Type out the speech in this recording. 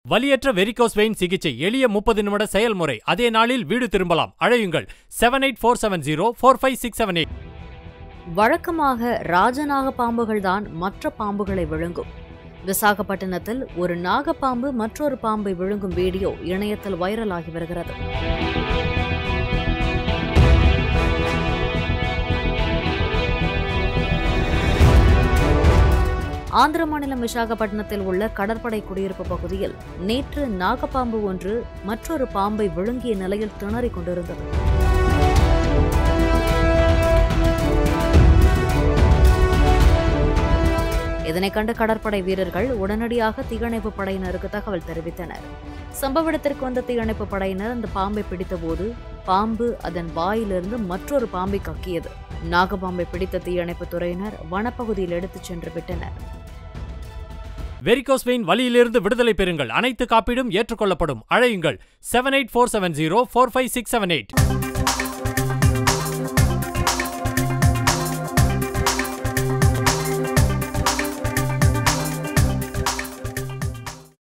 வலியற்ற varicose vein சிகிச்சை எளிய முப்பது நிமிட செயல்முறை அதே நாளில் வீடு திரும்பலாம் அழையுங்கள் seven eight four seven zero four five six seven eight வழக்கமாக ராஜநாக பாம்புகள்தான் மற்ற பாம்புகளை விழுங்கும் விசாகப்பட்டினத்தில் ஒரு நாகப்பாம்பு மற்றொரு பாம்பை விழுங்கும் வீடியோ இணையத்தில் வைரலாகி வருகிறது ஆந்திர மாநிலம் விசாகப்பட்டினத்தில் உள்ள கடற்படை குடியிருப்பு பகுதியில் நேற்று நாகப்பாம்பு ஒன்று மற்றொரு பாம்பை விழுங்கிய நிலையில் திணறிக் கொண்டிருந்தது இதனை கண்ட கடற்படை வீரர்கள் உடனடியாக தீயணைப்பு படையினருக்கு தகவல் தெரிவித்தனர் சம்பவ இடத்திற்கு வந்த தீயணைப்பு படையினர் அந்த பாம்பை பிடித்தபோது பாம்பு அதன் வாயிலிருந்து மற்றொரு பாம்பை கக்கியது நாகப்பாம்பை பிடித்த தீயணைப்பு துறையினர் வனப்பகுதியில் எடுத்துச் சென்று விட்டனர் வெரிகோஸ் வெயின் வலியிலிருந்து விடுதலை பெறுங்கள் அனைத்து காப்பீடும் ஏற்றுக்கொள்ளப்படும் அழையுங்கள் seven eight four seven zero four five six seven eight